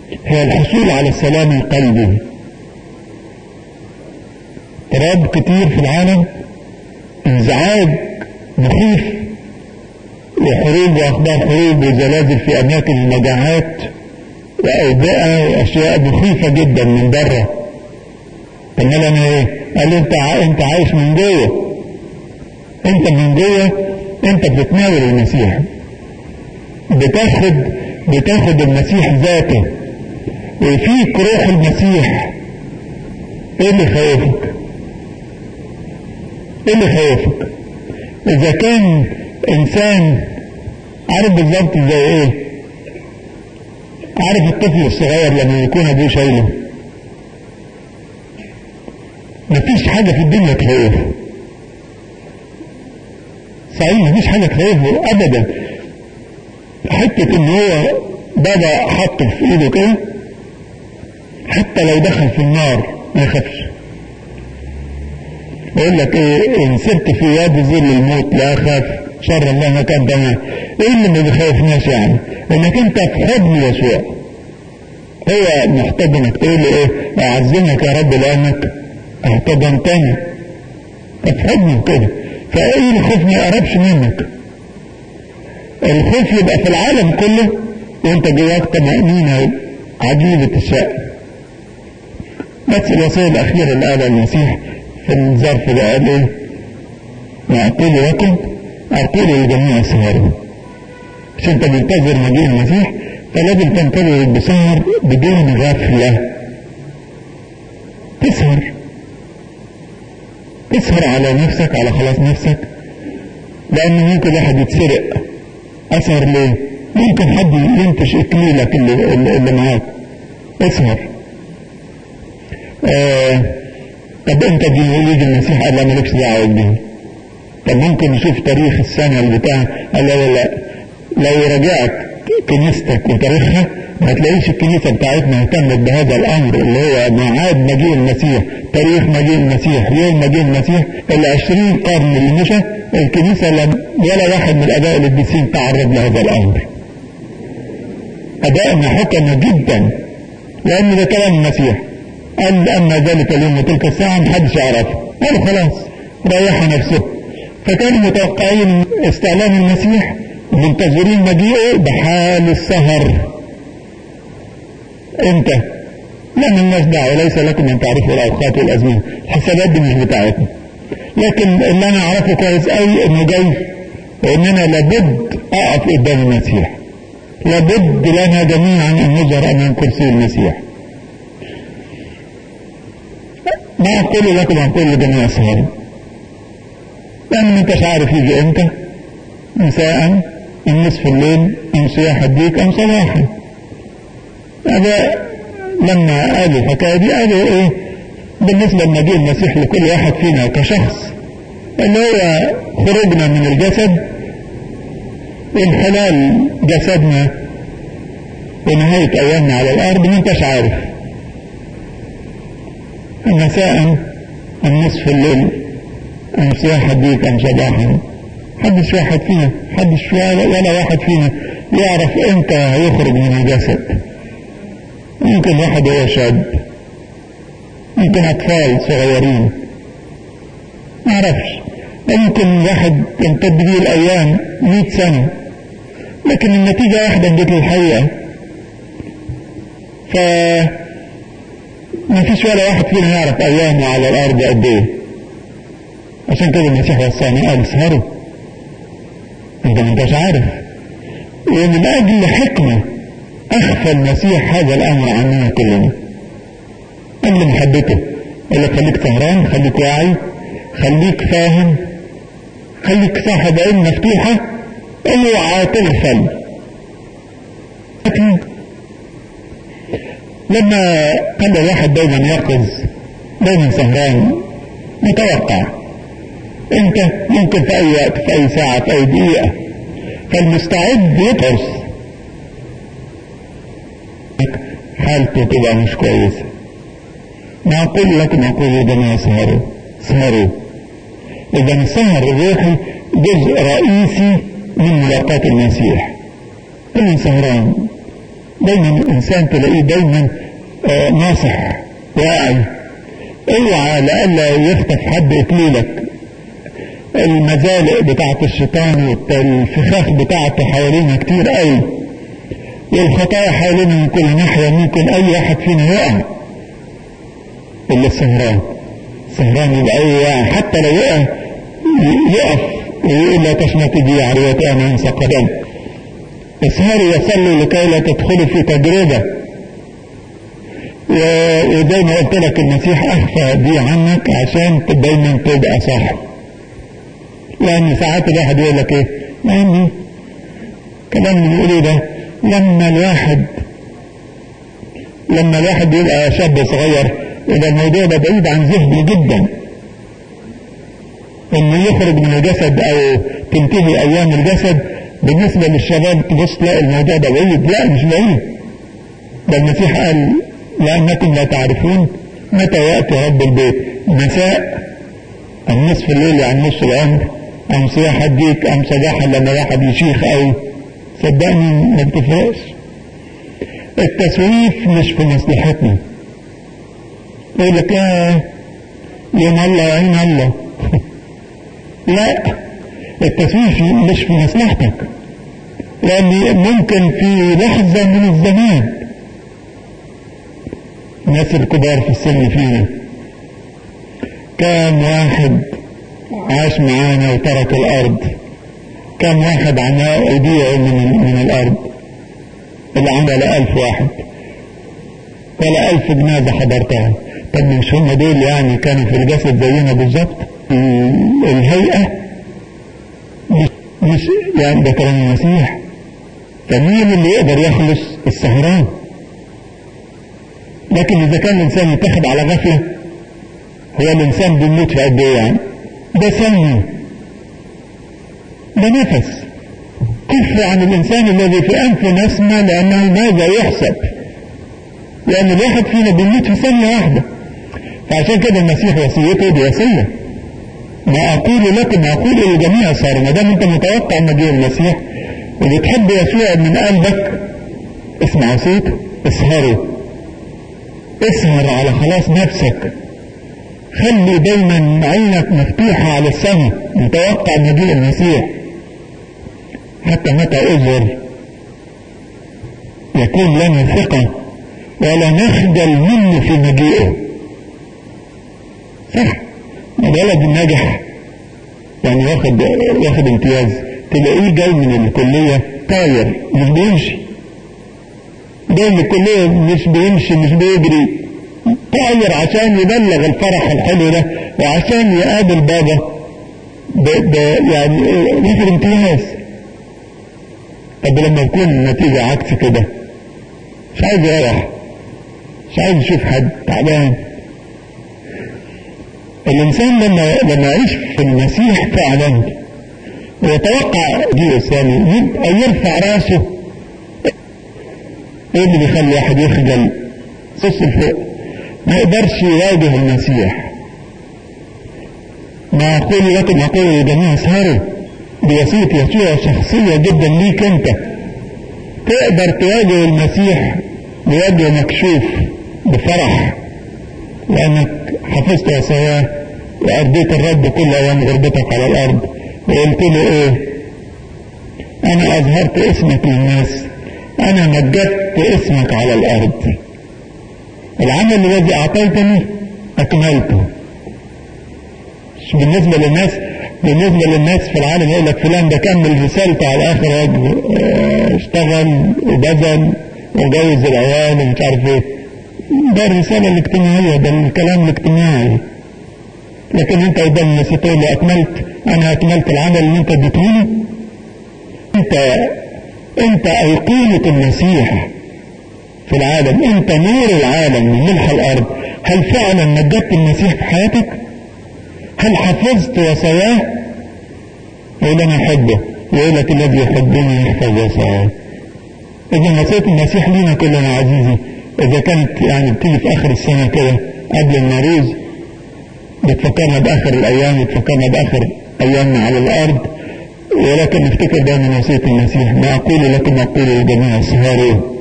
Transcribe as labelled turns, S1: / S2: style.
S1: هي الحصول على السلام القلبي اضطراب كتير في العالم انزعاج مخيف وحروب واخبار حروب وزلازل في اماكن المجاعات واوبئه واشياء مخيفه جدا من بره طب انا ايه؟ قال انت انت عايش من جوه انت من جوه انت بتتناول المسيح بتاخد بتاخد المسيح ذاته وفيك روح المسيح ايه اللي خوفك ايه اللي خوفك اذا كان انسان عارف بالظبط زي ايه عارف الطفل الصغير لما يكون ابوه شايله مفيش حاجه في الدنيا تخوفه صحيح مفيش حاجه تخوفه ابدا حته ان هو بابا حطه في ايده كده حتى لو دخل في النار ما يخافش يقول لك ايه ان سرت في وادي ظل الموت لا اخاف شر الله ما كان تمام ايه اللي ما بيخوفناش يعني انك انت في حضن يسوع هو محتاج انك تقول له ايه اعزمك يا رب لانك احتضنتني في حضنه كده فايه الخوف ما يقربش منك الخوف يبقى في العالم كله وانت جواك طمأنينة عجيبة الشأن بس الوصية الأخيرة اللي قالها المسيح في الظرف ده قال ايه؟ ما أقول لكم أقول لجميع السهر عشان انت منتظر مجيء المسيح فلازم تنتظر بسهر بدون غفلة تسهر تسهر على نفسك على خلاص نفسك لأن ممكن واحد يتسرق أسهر ليه؟ ممكن حد ينتش إكليلك اللي, اللي معاك اسهر آه طب انت دي يجي المسيح قال لا مالكش دعوه بيه طب ممكن نشوف تاريخ السنه اللي بتاع قال لا لا لو رجعت كنيستك وتاريخها ما تلاقيش الكنيسة بتاعتنا اهتمت بهذا الأمر اللي هو ميعاد مجيء المسيح تاريخ مجيء المسيح يوم مجيء المسيح العشرين قرن اللي مشى الكنيسة لم ولا واحد من الآباء القديسين تعرض لهذا الأمر أبائنا حكموا جدا لأن ده كلام المسيح قال أما ذلك اليوم وتلك الساعة محدش يعرفه قالوا خلاص ريحوا نفسه كانوا متوقعين استعلام المسيح منتظرين مجيئه بحال السهر انت لا ملناش دعوه ليس لكم ان تعرفوا الاوقات والازمنه الحسابات دي مش بتاعتنا لكن اللي انا اعرفه كويس قوي انه جاي واننا لابد اقف قدام المسيح لابد لنا جميعا ان نظهر امام كرسي المسيح ما اقول لكم اقول لجميع السهر لان ما انتش عارف يجي امتى مساء ام نصف الليل ام صياح الديك ام صباحا هذا لما قالوا الحكايه دي قالوا ايه بالنسبه لمجيء المسيح لكل واحد فينا كشخص اللي هو خروجنا من الجسد انحلال جسدنا ونهاية أيامنا على الأرض ما انتش عارف مساء أم نصف الليل أم صياح الديك أم صباحا حدش واحد فينا حدش ولا واحد فينا يعرف امتى هيخرج من الجسد ممكن واحد هو شاب ممكن أطفال صغيرين ما أعرفش ممكن واحد تمتد به الأيام مئة سنة لكن النتيجة واحدة جت للحقيقة ف ما فيش ولا واحد فينا يعرف أيامه على الأرض قد إيه عشان كده المسيح وصانا قال اسهروا أنت ما أنتش عارف ومن أجل حكمة أخفى المسيح هذا الأمر عننا كلنا قبل محبته قال لك خليك سهران خليك واعي خليك فاهم خليك صاحب عين مفتوحة اوعى تغفل لكن لما قال الواحد دايما يقظ دايما سهران متوقع انت ممكن في اي وقت في اي ساعة في اي دقيقة فالمستعد يقظ حالته تبقى مش كويسة ما أقول لكم أقول يا جماعة سهروا سهروا إذا السهر الروحي جزء رئيسي من ملاقاة المسيح كل سهران دايما الإنسان تلاقيه دايما آه ناصح واعي اوعى لألا يخطف حد إكليلك المزالق بتاعت الشيطان والفخاخ بتاعته حوالينا كتير قوي والخطايا حوالينا من كل ناحية ممكن أي واحد فينا يقع إلا السهران السهران يبقى أي واحد حتى لو وقع يقف ويقول لا تشمت بي عريتي أنا أنسى قدم اسهروا وصلوا لكي لا تدخلوا في تجربة وزي ما قلت لك المسيح أخفى دي عنك عشان دايما تبقى صح لأن ساعات الواحد يقول لك إيه يعني كلام اللي بيقولوا ده لما الواحد لما الواحد يبقى شاب صغير يبقى الموضوع ده بعيد عن ذهنه جدا انه يخرج من الجسد او تنتهي ايام الجسد بالنسبة للشباب تبص تلاقي الموضوع ده بعيد لا مش بعيد ده المسيح قال لأنكم لا تعرفون متى يأتي رب البيت مساء أم نصف الليل يعني نصف العمر أم صياح الديك أم صباحا لما واحد يشيخ أو صدقني ما بتفرقش التسويف مش في مصلحتنا يقول لك لا يوم الله عين الله لا التسويف مش في مصلحتك لأن ممكن في لحظة من الزمان الناس الكبار في السن فينا كم واحد عاش معانا وترك الأرض كم واحد عمال يبيع من, من الأرض اللي عمل ألف واحد ولا ألف جنازة حضرتها طب مش هم دول يعني كانوا في الجسد زينا بالظبط الهيئة مش, مش يعني ده كلام المسيح فمين اللي يقدر يخلص السهران لكن إذا كان الإنسان يتخذ على غفلة هو الإنسان بيموت في قد إيه يعني ده سمي ده نفس كف عن الإنسان الذي في أنفه نسمة لأنه ماذا يحسب لأن الواحد فينا بيموت في ثانية واحدة فعشان كده المسيح وصيته دي وصية ما أقول لكم أقول للجميع صار ما دام أنت متوقع مجيء المسيح وبتحب يسوع من قلبك اسمع وصيته اسهروا اسهر على خلاص نفسك خلي دايما عينك مفتوحة على السماء متوقع مجيء المسيح حتى متى أظهر يكون لنا ثقة ولا نخجل منه في مجيئه صح الولد الناجح يعني واخد واخد امتياز تلاقيه جاي من الكلية طاير مش بيمشي جاي من الكلية مش بيمشي مش بيجري طاير عشان يبلغ الفرح الحلو ده وعشان يقابل بابا ب... ب... يعني ياخد امتياز طب لما يكون النتيجة عكس كده مش عايز يروح مش عايز يشوف حد تعبان الإنسان لما لما يعيش في المسيح فعلا ويتوقع دي الثاني يبقى يرفع راسه ايه اللي بيخلي واحد يخجل صص الفوق ما يقدرش يواجه المسيح ما أقول لكم أقول لجميع اسهروا بوسيط يسوع شخصية جدا ليك أنت تقدر تواجه المسيح بوجه مكشوف بفرح لأنك حفظت وصاياه وأرضيت الرب كل أيام غربتك على الأرض وقلت له إيه أنا أظهرت اسمك للناس أنا مجدت اسمك على الأرض العمل الذي أعطيتني أكملته مش بالنسبة للناس بالنسبة للناس في العالم يقول لك فلان ده كمل رسالته على آخر وجه اشتغل وبذل وجوز العيال ومش عارف ايه ده الرسالة الاجتماعية ده الكلام الاجتماعي لكن انت قدام الناس تقول لي اكملت انا اكملت العمل اللي انت اديتهولي انت انت ايقونة المسيح في العالم انت نور العالم من ملح الارض هل فعلا مجدت المسيح في حياتك هل حفظت وصاياه يقول انا احبه يقول لك الذي يحبني يحفظ وصاياه اذا وصيه المسيح لينا كلنا عزيزي اذا كانت يعني بتيجي في اخر السنه كده قبل النروز بتفكرنا باخر الايام بتفكرنا باخر ايامنا على الارض ولكن نفتكر دائما وصيه المسيح ما اقول لكم اقول للجميع اسهروا